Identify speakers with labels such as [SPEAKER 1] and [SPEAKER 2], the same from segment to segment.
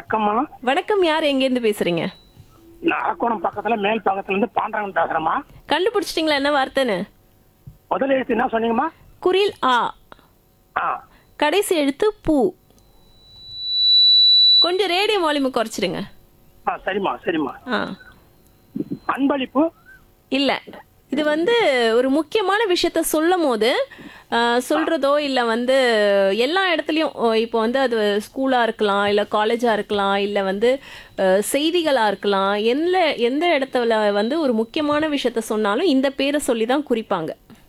[SPEAKER 1] வணக்கம்மா
[SPEAKER 2] வணக்கம் யார் எங்கேருந்து பேசுறீங்க
[SPEAKER 1] நான் அரக்கோணம் பக்கத்துல மேல் பக்கத்துல இருந்து பாண்டரங்கன் பேசுறேம்மா
[SPEAKER 2] கண்டுபிடிச்சிட்டிங்களா என்ன வார்த்தைன்னு
[SPEAKER 1] முதல் எழுத்து என்ன சொன்னீங்கம்மா
[SPEAKER 2] குரில் ஆ
[SPEAKER 1] ஆ
[SPEAKER 2] கடைசி எழுத்து பூ கொஞ்சம் ரேடியோ வால்யூம் குறைச்சிடுங்க
[SPEAKER 1] ஆ சரிம்மா சரிம்மா
[SPEAKER 2] ஆ
[SPEAKER 1] அன்பளிப்பு
[SPEAKER 2] இல்ல இது வந்து ஒரு முக்கியமான விஷயத்த சொல்லும் போது ஆ, சொல்றதோ இல்ல வந்து எல்லா இடத்துலயும் ஓ, இப்போ வந்து அது ஸ்கூலா இருக்கலாம் இல்ல காலேஜா இருக்கலாம் இல்ல வந்து ஆ, செய்திகளா இருக்கலாம் எந்த எந்த இடத்துல வந்து ஒரு முக்கியமான விஷயத்த சொன்னாலும் இந்த பேரை சொல்லி தான் குறிப்பாங்க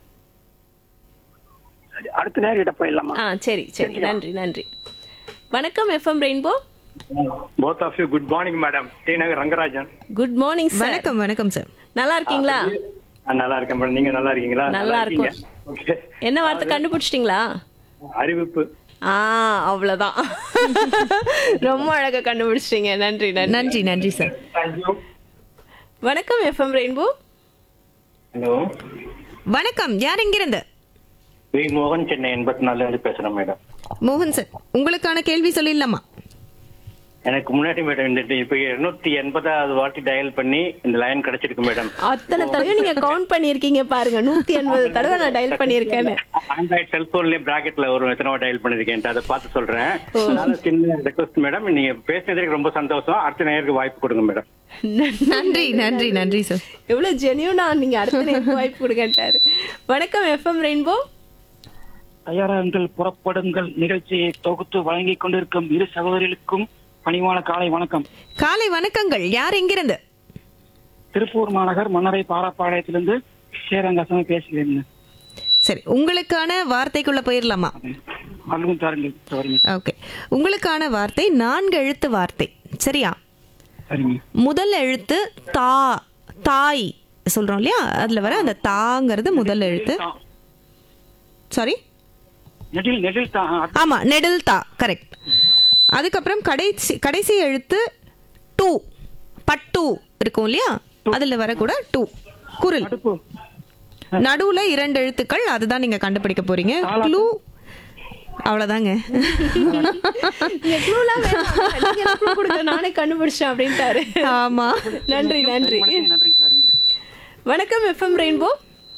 [SPEAKER 1] சரி அடுத்த நேரிட்ட போயிடலாமா
[SPEAKER 2] ஆ சரி சரி நன்றி நன்றி வணக்கம் FM rainbow
[SPEAKER 3] both of you good morning madam T Nagar Rangarajan
[SPEAKER 2] good morning sir
[SPEAKER 4] வணக்கம் வணக்கம் சார்
[SPEAKER 2] நல்லா இருக்கீங்களா
[SPEAKER 3] ஆ, நல்லா இருக்கேன் மேடம் நீங்க நல்லா இருக்கீங்களா
[SPEAKER 2] நல்லா
[SPEAKER 3] இருக்கீங்க
[SPEAKER 2] இருக்கோம்.
[SPEAKER 3] ஓகே
[SPEAKER 2] என்ன வார்த்தை கண்டுபிடிச்சிட்டிங்களா
[SPEAKER 3] அறிவிப்பு
[SPEAKER 2] ஆ அவ்வளவுதான் ரொம்ப அழகா கண்டுபிடிச்சிட்டீங்க நன்றி நன்றி
[SPEAKER 4] நன்றி நன்றி சார்
[SPEAKER 3] தேங்க்யூ
[SPEAKER 2] வணக்கம் எஃப்எம் ரெயின்போ
[SPEAKER 3] ஹலோ
[SPEAKER 4] வணக்கம் யார் எங்கிருந்து
[SPEAKER 3] வி மோகன் சென்னை எண்பத்தி நாலுல இருந்து பேசுறேன் மேடம்
[SPEAKER 4] மோகன் சார் உங்களுக்கான கேள்வி சொல்லிடலாமா
[SPEAKER 3] எனக்கு முன்னாடி மேடம் இந்த இப்ப இருநூத்தி எண்பதாவது வாட்டி டயல் பண்ணி இந்த லைன் கிடைச்சிருக்கு மேடம்
[SPEAKER 2] அத்தனை தடவை நீங்க கவுண்ட் பண்ணிருக்கீங்க பாருங்க நூத்தி எண்பது தடவை நான் டயல் பண்ணிருக்கேன்னு
[SPEAKER 3] ஆண்ட்ராய்ட் செல்போன்லயே பிராக்கெட்ல ஒரு எத்தனை டயல் பண்ணிருக்கேன் அதை பார்த்து சொல்றேன் அதனால சின்ன ரெக்வஸ்ட் மேடம் நீங்க பேசுனதுக்கு ரொம்ப சந்தோஷம் அடுத்த நேருக்கு வாய்ப்பு கொடுங்க மேடம்
[SPEAKER 4] நன்றி நன்றி நன்றி சார்
[SPEAKER 2] எவ்வளவு ஜெனியூனா நீங்க அடுத்த நேரம் வாய்ப்பு கொடுக்கட்டாரு வணக்கம் எஃப்எம் ரெயின்போ
[SPEAKER 1] தயாராகுங்கள் புறப்படுங்கள் நிகழ்ச்சியை தொகுத்து வழங்கிக் கொண்டிருக்கும் இரு சகோதரிகளுக்கும் பணிவான காலை வணக்கம்
[SPEAKER 4] காலை வணக்கங்கள் யார் எங்கிருந்து
[SPEAKER 1] திருப்பூர் மாநகர் மன்னரை பாராப்பாளையத்திலிருந்து ஸ்ரீரங்கசாமி பேசுகிறேன்
[SPEAKER 4] சரி உங்களுக்கான வார்த்தைக்குள்ள போயிடலாமா
[SPEAKER 1] அல்லும் தாருங்கள் சரிங்க
[SPEAKER 4] ஓகே உங்களுக்கான வார்த்தை நான்கு எழுத்து வார்த்தை சரியா
[SPEAKER 1] சரிங்க
[SPEAKER 4] முதல் எழுத்து தா தாய் சொல்றோம் இல்லையா அதுல வர அந்த தாங்கிறது முதல் எழுத்து சாரி
[SPEAKER 1] நெடில் நெடில் தான்
[SPEAKER 4] ஆமா நெடில் தா கரெக்ட் அதுக்கப்புறம் கடைசி கடைசி எழுத்து டூ பட்டு இருக்கும் இல்லையா அதுல வர கூட டூ குரில்
[SPEAKER 1] அடுப்பு
[SPEAKER 4] நடுவுல இரண்டு எழுத்துக்கள் அதுதான் நீங்க கண்டுபிடிக்க போறீங்க க்ளூ அவ்வளவுதாங்க
[SPEAKER 2] நீங்க clue-லாம் வேணாம். நீங்க எனக்கு clue கொடுங்க, நானே கண்டுபிடிச்சேன் அப்படின்ட்டாரு
[SPEAKER 4] ஆமா
[SPEAKER 2] நன்றி நன்றி
[SPEAKER 1] நன்றி சரிங்க
[SPEAKER 2] வணக்கம் எஃப்எம் ரெயின்போ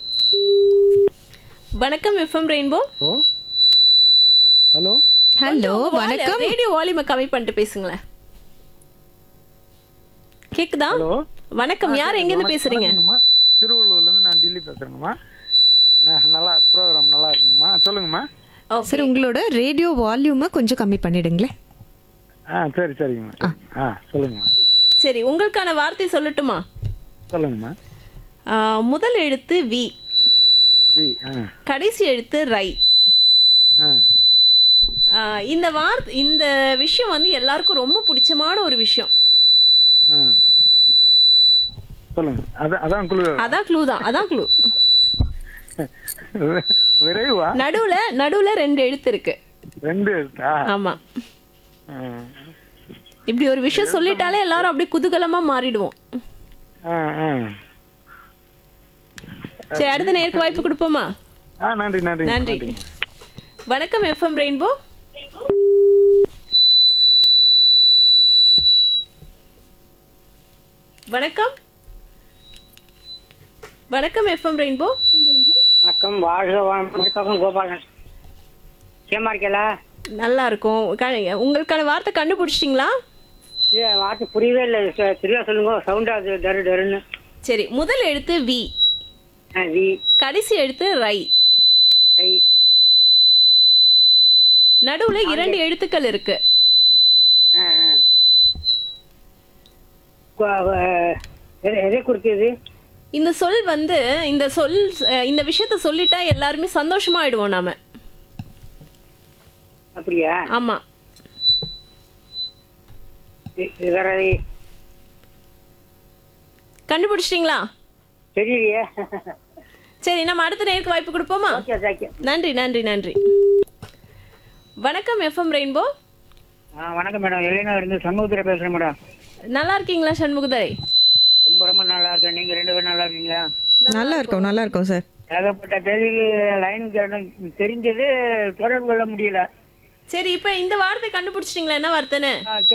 [SPEAKER 2] வணக்கம் எஃப்எம் ரெயின்போ
[SPEAKER 5] ஹலோ
[SPEAKER 4] ஹலோ வணக்கம்
[SPEAKER 2] ரேடியோ வால்யூமை கம்மி பண்ணிட்டு பேசுங்களேன் கேக்குதா வணக்கம் யார் எங்க இருந்து பேசுறீங்க
[SPEAKER 5] வணக்கங்கம்மா. திருவள்ளூர்ல இருந்து நான் டில்லி பேசுறேங்கம்மா ந- நல்லா ப்ரோக்ராம் நல்லா இருக்குங்கம்மா சொல்லுங்கம்மா
[SPEAKER 4] சார் உங்களோட ரேடியோ வால்யூமை கொஞ்சம் கம்மி பண்ணிடுங்களேன்
[SPEAKER 5] ஆ சரி சரிங்கம்மா ஆ சொல்லுங்கம்மா
[SPEAKER 2] சரி உங்களுக்கான வார்த்தை சொல்லட்டுமா
[SPEAKER 5] சொல்லுங்கம்மா
[SPEAKER 2] ஆ, முதல் எழுத்து வி
[SPEAKER 5] வி ஆ
[SPEAKER 2] கடைசி எழுத்து ரை
[SPEAKER 5] ஆ
[SPEAKER 2] ஆ, இந்த வார்த்தை இந்த விஷயம் வந்து எல்லாருக்கும் ரொம்ப பிடிச்சமான ஒரு விஷயம்
[SPEAKER 5] ஆ சொல்லுங்க அதான் அதான் குழு
[SPEAKER 2] அதான் க்ளூ தான் அதான் க்ளூ
[SPEAKER 5] விரைவா
[SPEAKER 2] நடுவுல நடுவுல ரெண்டு எழுத்து இருக்கு
[SPEAKER 5] ரெண்டு எழுத்தா
[SPEAKER 2] ஆமா
[SPEAKER 5] ஆ.
[SPEAKER 2] இப்படி ஒரு விஷயம் சொல்லிட்டாலே எல்லாரும் அப்படியே குதூகலமா மாறிடுவோம்
[SPEAKER 5] ஆ ஆ
[SPEAKER 2] சரி அடுத்த நேருக்கு வாய்ப்பு கொடுப்போமா
[SPEAKER 5] ஆ நன்றி நன்றி
[SPEAKER 2] நன்றி வணக்கம் எஃப்எம் ரெயின்போ வணக்கம் வணக்கம் எஃப்எம் ரெயின்போ
[SPEAKER 6] வணக்கம் வாழ்க வணக்கம் கோபாலன் ஏமா இருக்கல
[SPEAKER 2] நல்லா இருக்கும் க- உங்களுக்கான வார்த்தை கண்டுபிடிச்சிட்டிங்களா
[SPEAKER 6] இல்ல வார்த்தை புரியவே இல்லை ச- சரியா சொல்லுங்க சவுண்டா அது டரு டருன்னு
[SPEAKER 2] சரி முதல் எழுத்து வி
[SPEAKER 6] ஆ, வி
[SPEAKER 2] கடைசி எழுத்து ரை
[SPEAKER 6] ஐ
[SPEAKER 2] நடுவுல இரண்டு எழுத்துக்கள் இருக்கு
[SPEAKER 6] ஆ, ஆ. கு- அஹ், எதை- எதை குறிக்குது
[SPEAKER 2] இந்த சொல் வந்து இந்த சொல் அஹ், இந்த விஷயத்த சொல்லிட்டா எல்லாருமே சந்தோஷமா ஆயிடுவோம் நாம
[SPEAKER 6] அப்படியா
[SPEAKER 2] ஆமா
[SPEAKER 6] இ- இது வேற
[SPEAKER 2] கண்டுபிடிச்சிட்டீங்களா
[SPEAKER 6] தெரியலையே
[SPEAKER 2] சரி நம்ம அடுத்த நேருக்கு வாய்ப்பு கொடுப்போமா
[SPEAKER 6] ஓகே தேங்க்யூ
[SPEAKER 2] நன்றி நன்றி நன்றி வணக்கம் எஃப்எம் ரெயின்போ
[SPEAKER 6] ஆ வணக்கம் மேடம் எலினா இருந்து சண்முகத்துல பேசுறேன் மேடம்
[SPEAKER 2] நல்லா இருக்கீங்களா சண்முகதரை
[SPEAKER 6] ரொம்ப ரொம்ப நல்லா இருக்கேன் நீங்க ரெண்டு பேரும் நல்லா இருக்கீங்களா
[SPEAKER 4] நல்லா இருக்கும் நல்லா இருக்கும் சார்
[SPEAKER 6] ஏகப்பட்ட கேள்வி லைன் தெரிஞ்சது தொடர்பு கொள்ள முடியல
[SPEAKER 2] சரி இப்ப இந்த வார்த்தை கண்டுபிடிச்சிட்டீங்களா என்ன வார்த்தைன்னு
[SPEAKER 6] ஆ,